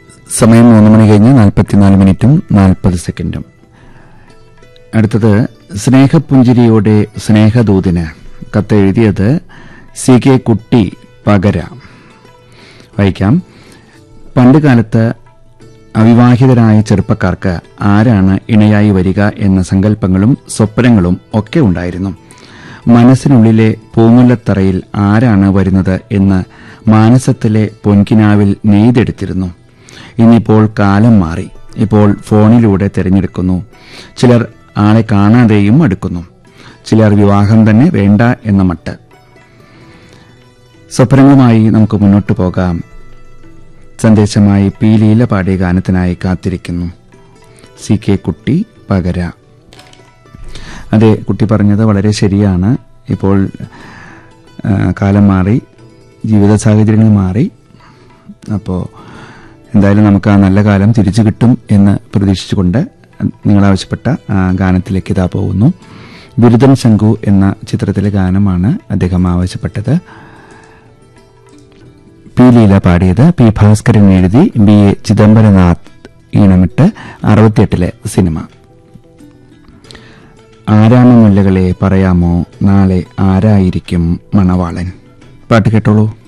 സമയം മൂന്ന് മണി കഴിഞ്ഞ് നാൽപ്പത്തിനാല് മിനിറ്റും നാൽപ്പത് സെക്കൻഡും അടുത്തത് സ്നേഹപുഞ്ചിരിയോടെ സ്നേഹദൂതിന് കത്തെഴുതിയത് സി കെ കുട്ടി പകര വായിക്കാം പണ്ട് കാലത്ത് അവിവാഹിതരായ ചെറുപ്പക്കാർക്ക് ആരാണ് ഇണയായി വരിക എന്ന സങ്കല്പങ്ങളും സ്വപ്നങ്ങളും ഒക്കെ ഉണ്ടായിരുന്നു മനസ്സിനുള്ളിലെ പൂമുല്ലത്തറയിൽ ആരാണ് വരുന്നത് എന്ന് മാനസത്തിലെ പൊൻകിനാവിൽ നെയ്തെടുത്തിരുന്നു ഇന്നിപ്പോൾ കാലം മാറി ഇപ്പോൾ ഫോണിലൂടെ തിരഞ്ഞെടുക്കുന്നു ചിലർ ആളെ കാണാതെയും അടുക്കുന്നു ചിലർ വിവാഹം തന്നെ വേണ്ട എന്ന മട്ട് സ്വപ്നങ്ങളുമായി നമുക്ക് മുന്നോട്ട് പോകാം സന്ദേശമായി പി ലീല പാടിയ ഗാനത്തിനായി കാത്തിരിക്കുന്നു സി കെ കുട്ടി പകര അതെ കുട്ടി പറഞ്ഞത് വളരെ ശരിയാണ് ഇപ്പോൾ ആ, കാലം മാറി ജീവിത സാഹചര്യങ്ങൾ മാറി അപ്പോൾ എന്തായാലും നമുക്ക് ആ നല്ല കാലം തിരിച്ചു കിട്ടും എന്ന് പ്രതീക്ഷിച്ചുകൊണ്ട് നിങ്ങൾ ആവശ്യപ്പെട്ട ആ ഗാനത്തിലേക്ക് ഇതാ പോകുന്നു ബിരുദൻ ശംഖു എന്ന ചിത്രത്തിലെ ഗാനമാണ് അദ്ദേഹം ആവശ്യപ്പെട്ടത് പി ലീല പാടിയത് പി ഭാസ്കരൻ എഴുതി ബി എ ചിദംബരനാഥ് ഈണമിട്ട് അറുപത്തിയെട്ടിലെ സിനിമ ആരാമമുല്ലകളെ പറയാമോ നാളെ ആരായിരിക്കും മണവാളൻ പാട്ട് കേട്ടോളൂ